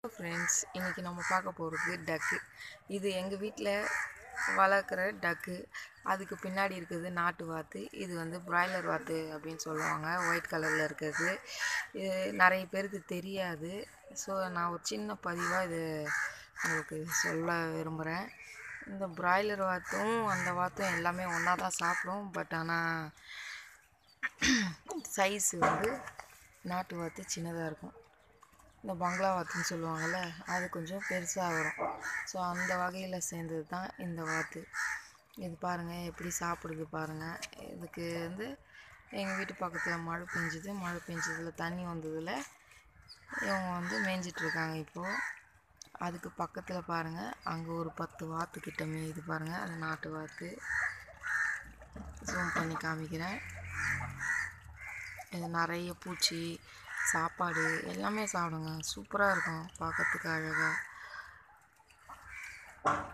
friends இன்றைக்கி நம்ம பார்க்க போகிறது டக்கு இது எங்கள் வீட்டில் வளர்க்குற டக்கு அதுக்கு பின்னாடி இருக்கிறது நாட்டு வாத்து இது வந்து பிராய்லர் வாத்து அப்படின்னு சொல்லுவாங்க ஒயிட் கலரில் இருக்கிறது இது நிறைய பேருக்கு தெரியாது ஸோ நான் ஒரு சின்ன பதிவாக இது உங்களுக்கு சொல்ல விரும்புகிறேன் இந்த பிராய்லர் வாத்தும் அந்த வாத்தும் எல்லாமே ஒன்றா தான் சாப்பிடும் பட் ஆனால் சைஸ் வந்து நாட்டு வாத்து சின்னதாக இருக்கும் இந்த பங்களா வாத்துன்னு சொல்லுவாங்கள்ல அது கொஞ்சம் பெருசாக வரும் ஸோ அந்த வகையில் சேர்ந்தது தான் இந்த வாத்து இது பாருங்கள் எப்படி சாப்பிடுது பாருங்கள் இதுக்கு வந்து எங்கள் வீட்டு பக்கத்தில் மழை பெஞ்சுது மழை பெஞ்சதில் தண்ணி வந்ததில் இவங்க வந்து மேய்ஞ்சிட்ருக்காங்க இப்போது அதுக்கு பக்கத்தில் பாருங்கள் அங்கே ஒரு பத்து வாத்து கிட்ட மேயுது பாருங்கள் அது நாட்டு வாத்து ஜூம் பண்ணி காமிக்கிறேன் இது நிறைய பூச்சி சாப்பாடு எல்லாமே சாப்பிடுங்க சூப்பராக இருக்கும் பார்க்கறதுக்கு அழகாக